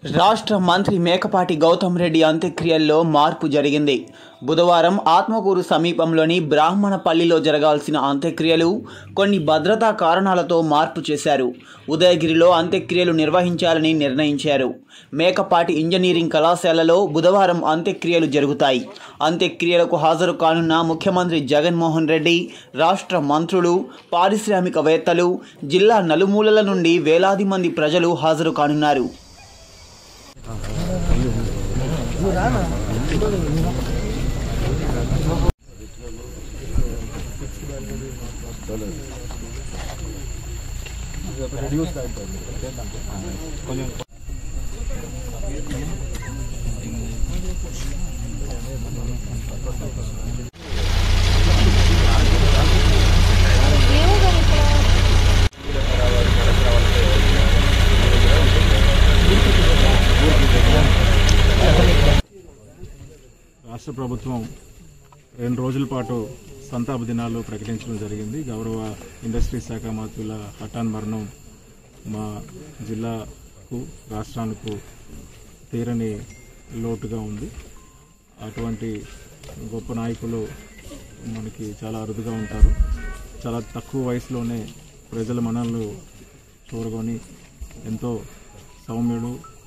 రాష్ట్ర మంత్రి మేకపాటి గౌతమ్ రెడ్డి అంత్యక్రియల్లో మార్పు జరిగింది బుధవారం ఆత్మకూరు సమీపంలోని బ్రాహ్మణపల్లిలో జరగాల్సిన అంత్యక్రియలు కొన్ని భద్రతా కారణాలతో మార్పు చేశారు ఉదయగిరిలో అంత్యక్రియలు నిర్వహించాలని నిర్ణయించారు మేకపాటి ఇంజనీరింగ్ కళాశాలలో బుధవారం అంత్యక్రియలు జరుగుతాయి అంత్యక్రియలకు హాజరు కానున్న ముఖ్యమంత్రి జగన్మోహన్ రెడ్డి రాష్ట్ర మంత్రులు పారిశ్రామికవేత్తలు జిల్లా నలుమూలల నుండి వేలాది మంది ప్రజలు హాజరు కానున్నారు రాష్ట్ర ప్రభుత్వం రెండు రోజుల పాటు సంతాప దినాలు ప్రకటించడం జరిగింది గౌరవ ఇండస్ట్రీ శాఖ మంత్రుల హఠాన్ మరణం మా జిల్లాకు రాష్ట్రానికి తీరని లోటుగా ఉంది అటువంటి గొప్ప నాయకులు మనకి చాలా అరుదుగా ఉంటారు చాలా తక్కువ వయసులోనే ప్రజల మనల్ని చూరగొని ఎంతో సౌమ్యుడు